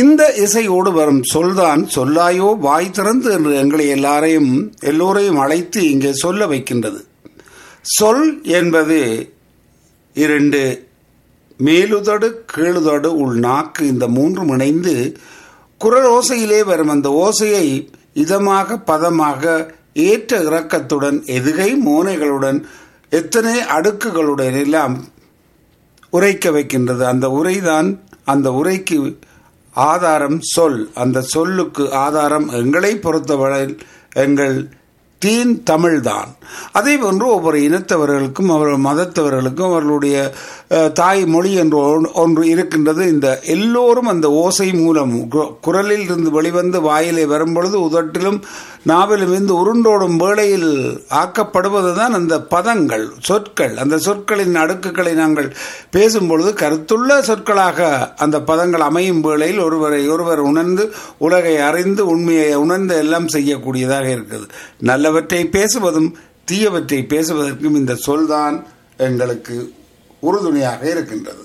இந்த இசையோடு வரும் சொல்தான் சொல்லாயோ வாய் திறந்து என்று எங்களை எல்லாரையும் எல்லோரையும் அழைத்து இங்கே சொல்ல வைக்கின்றது சொல் என்பது இரண்டு மேலுதடு கீழுதடு உள் நாக்கு இந்த மூன்றும் இணைந்து குரல் ஓசையிலே வரும் அந்த ஓசையை இதமாக பதமாக ஏற்ற இறக்கத்துடன் எதுகை மோனைகளுடன் எத்தனை அடுக்குகளுடன் எல்லாம் உரைக்க வைக்கின்றது அந்த உரைதான் அந்த உரைக்கு ஆதாரம் சொல் அந்த சொல்லுக்கு ஆதாரம் எங்களை பொறுத்தவரையில் எங்கள் தீன் தமிழ்தான் அதே போன்று ஒவ்வொரு இனத்தவர்களுக்கும் அவர்கள் மதத்தவர்களுக்கும் அவர்களுடைய அஹ், தாய் மொழி என்று ஒன்று- ஒன்று இருக்கின்றது இந்த எல்லோரும் அந்த ஓசை மூலம் கு- குரலில் இருந்து வெளிவந்து வாயிலே வரும்பொழுது உதட்டிலும் நாவிலும் இருந்து உருண்டோடும் வேளையில் ஆக்கப்படுவதுதான் அந்த பதங்கள் சொற்கள் அந்த சொற்களின் அடுக்குகளை நாங்கள் பேசும்பொழுது கருத்துள்ள சொற்களாக அந்த பதங்கள் அமையும் வேளையில் ஒருவரை ஒருவர் உணர்ந்து உலகை அறிந்து உண்மையை உணர்ந்து எல்லாம் செய்யக்கூடியதாக இருக்குது நல்லவற்றை பேசுவதும் தீயவற்றை பேசுவதற்கும் இந்த சொல்தான் எங்களுக்கு உறுதுணையாக இருக்கின்றது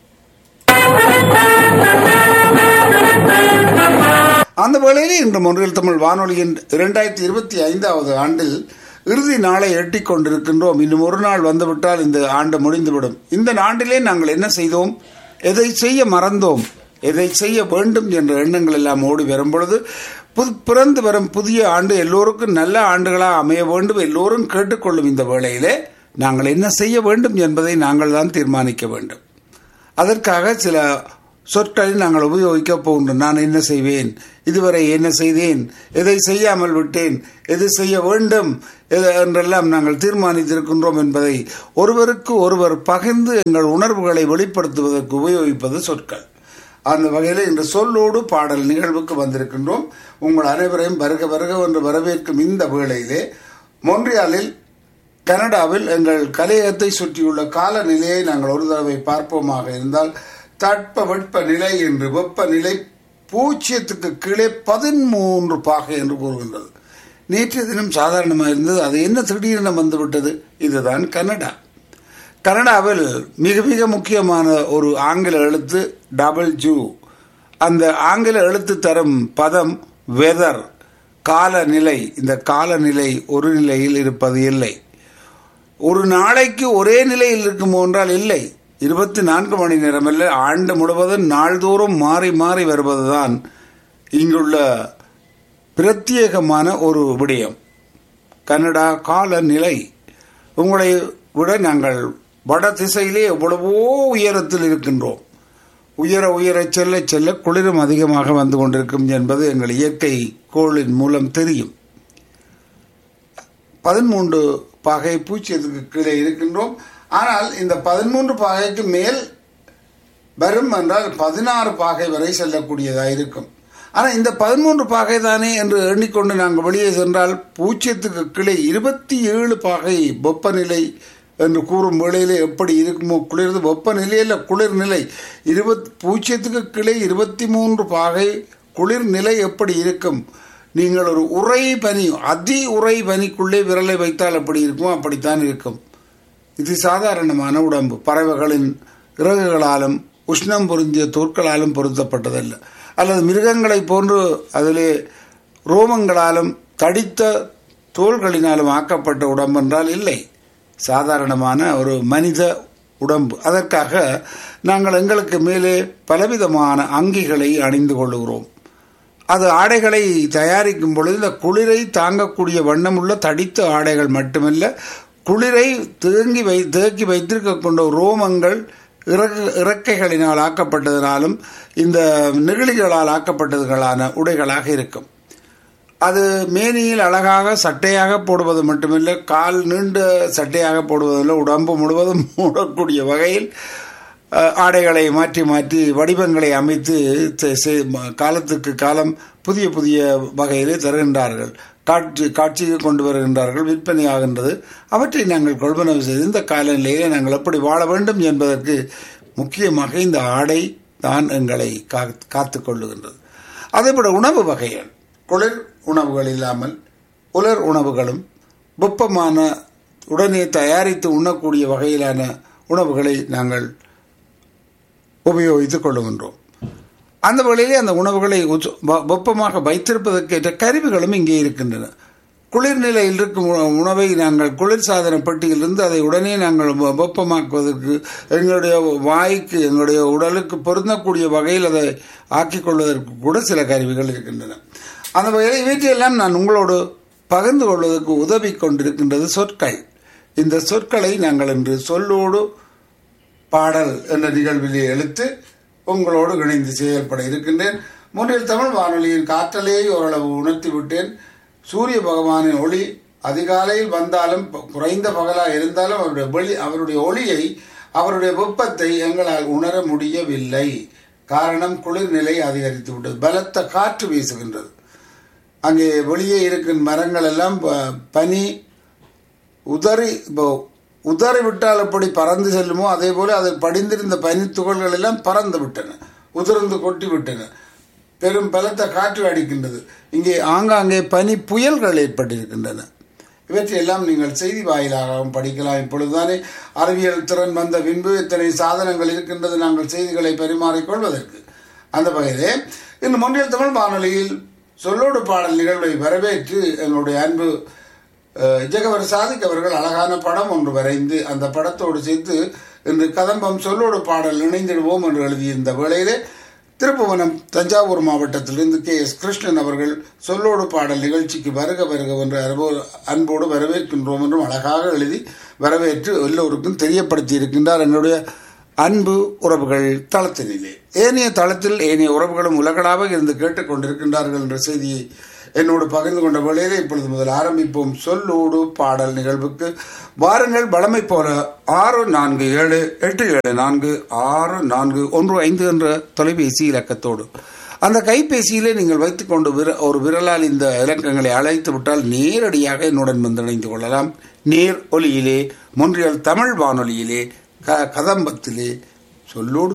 அந்த வேளையில் இன்று மொன்றில் தமிழ் வானொலியின் இரண்டாயிரத்தி இருபத்தி ஐந்தாவது ஆண்டில் இறுதி நாளை எட்டிக் கொண்டிருக்கின்றோம் இன்னும் ஒரு நாள் வந்துவிட்டால் இந்த ஆண்டு முடிந்துவிடும் இந்த ஆண்டிலே நாங்கள் என்ன செய்தோம் எதை செய்ய மறந்தோம் எதை செய்ய வேண்டும் என்ற எண்ணங்கள் எல்லாம் ஓடி வரும் பொழுது புது பிறந்து வரும் புதிய ஆண்டு எல்லோருக்கும் நல்ல ஆண்டுகளாக அமைய வேண்டும் எல்லோரும் கேட்டுக்கொள்ளும் இந்த வேளையிலே நாங்கள் என்ன செய்ய வேண்டும் என்பதை நாங்கள் தான் தீர்மானிக்க வேண்டும் அதற்காக சில சொற்களை நாங்கள் உபயோகிக்கப் போகின்றோம் நான் என்ன செய்வேன் இதுவரை என்ன செய்தேன் எதை செய்யாமல் விட்டேன் எது செய்ய வேண்டும் எது என்றெல்லாம் நாங்கள் தீர்மானித்திருக்கின்றோம் என்பதை ஒருவருக்கு ஒருவர் பகிர்ந்து எங்கள் உணர்வுகளை வெளிப்படுத்துவதற்கு உபயோகிப்பது சொற்கள் அந்த வகையில் இன்று சொல்லோடு பாடல் நிகழ்வுக்கு வந்திருக்கின்றோம் உங்கள் அனைவரையும் வருக வருக என்று வரவேற்கும் இந்த வேளையிலே மொன்றியாலில் கனடாவில் எங்கள் கலையகத்தை சுற்றியுள்ள காலநிலையை நாங்கள் ஒரு தடவை பார்ப்போமாக இருந்தால் தட்ப வெட்ப நிலை என்று வெப்பநிலை பூஜ்ஜியத்துக்கு கீழே பதிமூன்று பாகை என்று கூறுகின்றது நேற்றைய தினம் சாதாரணமாக இருந்தது அது என்ன திடீரென வந்துவிட்டது இதுதான் கனடா கனடாவில் மிக மிக முக்கியமான ஒரு ஆங்கில எழுத்து டபுள் ஜூ அந்த ஆங்கில எழுத்து தரும் பதம் வெதர் காலநிலை இந்த காலநிலை ஒரு நிலையில் இருப்பது இல்லை ஒரு நாளைக்கு ஒரே நிலையில் இருக்குமோ என்றால் இல்லை இருபத்தி நான்கு மணி நேரம் அல்ல ஆண்டு முழுவதும் நாள்தோறும் மாறி மாறி வருவதுதான் இங்குள்ள பிரத்யேகமான ஒரு விடயம் கனடா காலநிலை உங்களை விட நாங்கள் வட திசையிலே எவ்வளவோ உயரத்தில் இருக்கின்றோம் உயர உயர செல்ல செல்ல குளிரும் அதிகமாக வந்து கொண்டிருக்கும் என்பது எங்கள் இயற்கை கோளின் மூலம் தெரியும் பதிமூன்று பாகை பூச்சியத்துக்கு கீழே இருக்கின்றோம் ஆனால் இந்த பதிமூன்று பாகைக்கு மேல் வரும் என்றால் பதினாறு பாகை வரை செல்லக்கூடியதாக இருக்கும் ஆனால் இந்த பதிமூன்று பாகை தானே என்று எண்ணிக்கொண்டு நாங்கள் வெளியே சென்றால் பூச்சியத்துக்கு கீழே இருபத்தி ஏழு பாகை வெப்பநிலை என்று கூறும் வேளையிலே எப்படி இருக்குமோ குளிர்ந்து வெப்பநிலையில் குளிர்நிலை இருபத் பூச்சியத்துக்கு கீழே இருபத்தி மூன்று பாகை குளிர்நிலை எப்படி இருக்கும் நீங்கள் ஒரு உறை பனி அதி உறை பனிக்குள்ளே விரலை வைத்தால் எப்படி இருக்குமோ அப்படித்தான் இருக்கும் இது சாதாரணமான உடம்பு பறவைகளின் இறகுகளாலும் உஷ்ணம் பொருந்திய தோற்களாலும் பொருத்தப்பட்டதல்ல அல்லது மிருகங்களை போன்று அதிலே ரோமங்களாலும் தடித்த தோள்களினாலும் ஆக்கப்பட்ட உடம்பு என்றால் இல்லை சாதாரணமான ஒரு மனித உடம்பு அதற்காக நாங்கள் எங்களுக்கு மேலே பலவிதமான அங்கிகளை அணிந்து கொள்ளுகிறோம் அது ஆடைகளை தயாரிக்கும் பொழுது இந்த குளிரை தாங்கக்கூடிய வண்ணமுள்ள தடித்த ஆடைகள் மட்டுமல்ல குளிரை தேங்கி வை தேக்கி வைத்திருக்க கொண்ட ரோமங்கள் இறக்க இறக்கைகளினால் ஆக்கப்பட்டதினாலும் இந்த நெகிழிகளால் ஆக்கப்பட்டதுகளான உடைகளாக இருக்கும் அது மேனியில் அழகாக சட்டையாக போடுவது மட்டுமில்லை கால் நீண்ட சட்டையாக போடுவதில்லை உடம்பு முழுவதும் மூடக்கூடிய வகையில் அஹ், ஆடைகளை மாற்றி மாற்றி வடிவங்களை அமைத்து செ- செ- ம- காலத்துக்கு காலம் புதிய புதிய வகையிலே தருகின்றார்கள் காட்சி காட்சிக்கு கொண்டு வருகின்றார்கள் விற்பனை ஆகின்றது அவற்றை நாங்கள் கொள்வனவு செய்து இந்த காலநிலையிலே நாங்கள் எப்படி வாழ வேண்டும் என்பதற்கு முக்கியமாக இந்த ஆடை தான் எங்களை கா- காத்துக் கொள்ளுகின்றது அதேபோல உணவு வகைகள் குளிர் உணவுகள் இல்லாமல் உலர் உணவுகளும் வெப்பமான உடனே தயாரித்து உண்ணக்கூடிய வகையிலான உணவுகளை நாங்கள் உபயோகித்துக் கொள்ளுகின்றோம் அந்த வழியிலே அந்த உணவுகளை உச்ச- வ- வெப்பமாக வைத்திருப்பதற்கேற்ற கருவிகளும் இங்கே இருக்கின்றன குளிர்நிலையில் இருக்கும் உண- உணவை நாங்கள் குளிர்சாதன பெட்டியிலிருந்து அதை உடனே நாங்கள் வெ- வெப்பமாக்குவதற்கு எங்களுடைய வாய்க்கு எங்களுடைய உடலுக்கு பொருந்தக்கூடிய வகையில் அதை ஆக்கிக் கொள்வதற்கு கூட சில கருவிகள் இருக்கின்றன அந்த வகையில் இவற்றையெல்லாம் நான் உங்களோடு பகிர்ந்து கொள்வதற்கு உதவி கொண்டிருக்கின்றது சொற்கள் இந்த சொற்களை நாங்கள் இன்று சொல்லோடு பாடல் என்ற நிகழ்விலே எழுத்து உங்களோடு இணைந்து செயல்பட இருக்கின்றேன் முன்னில் தமிழ் வானொலியின் காற்றலையை ஓரளவு உணர்த்தி விட்டேன் சூரிய பகவானின் ஒளி அதிகாலையில் வந்தாலும் ப- குறைந்த பகலாக இருந்தாலும் அவருடைய வெளி அவருடைய ஒளியை அவருடைய வெப்பத்தை எங்களால் உணர முடியவில்லை காரணம் குளிர்நிலை அதிகரித்து விட்டது பலத்த காற்று வீசுகின்றது அங்கே வெளியே இருக்கும் மரங்கள் எல்லாம் ப- பனி உதறி இப்போ உதறி விட்டால் எப்படி பறந்து செல்லுமோ அதே போல அதில் படிந்திருந்த பனித்துகள்கள் எல்லாம் பறந்து விட்டன உதிர்ந்து கொட்டி விட்டன பெரும் பலத்த காற்று அடிக்கின்றது இங்கே ஆங்காங்கே பனி புயல்கள் ஏற்பட்டிருக்கின்றன இவற்றையெல்லாம் நீங்கள் செய்தி வாயிலாகவும் படிக்கலாம் இப்பொழுதுதானே அறிவியல் திறன் வந்த பின்பு இத்தனை சாதனங்கள் இருக்கின்றது நாங்கள் செய்திகளை பரிமாறிக்கொள்வதற்கு அந்த வகையிலே இன்று மொன்றியல் தமிழ் வானொலியில் சொல்லோடு பாடல் நிகழ்வை வரவேற்று எங்களுடைய அன்பு அஹ், ஜெகவர் சாதிக் அவர்கள் அழகான படம் ஒன்று வரைந்து அந்த படத்தோடு சேர்த்து இன்று கதம்பம் சொல்லோடு பாடல் இணைந்திடுவோம் என்று எழுதியிருந்த வேளையிலே திருப்புவனம் தஞ்சாவூர் மாவட்டத்திலிருந்து கே எஸ் கிருஷ்ணன் அவர்கள் சொல்லோடு பாடல் நிகழ்ச்சிக்கு வருக வருக என்று அன்போ அன்போடு வரவேற்கின்றோம் என்றும் அழகாக எழுதி வரவேற்று எல்லோருக்கும் தெரியப்படுத்தி இருக்கின்றார் என்னுடைய அன்பு உறவுகள் தளத்தினிலே ஏனைய தளத்தில் ஏனைய உறவுகளும் உலகளாக இருந்து கேட்டுக்கொண்டிருக்கின்றார்கள் என்ற செய்தியை என்னோடு பகிர்ந்து கொண்ட வேளையிலே இப்பொழுது முதல் ஆரம்பிப்போம் சொல்லோடு பாடல் நிகழ்வுக்கு வாருங்கள் வளமை போல ஆறு நான்கு ஏழு எட்டு ஏழு நான்கு ஆறு நான்கு ஒன்று ஐந்து என்ற தொலைபேசி இலக்கத்தோடு அந்த கைபேசியிலே நீங்கள் வைத்துக்கொண்டு விர ஒரு விரலால் இந்த இலக்கங்களை அழைத்து விட்டால் நேரடியாக என்னுடன் வந்து இணைந்து கொள்ளலாம் நேர் ஒலியிலே மொன்றியல் தமிழ் வானொலியிலே க கதம்பத்திலே சொல்லோடு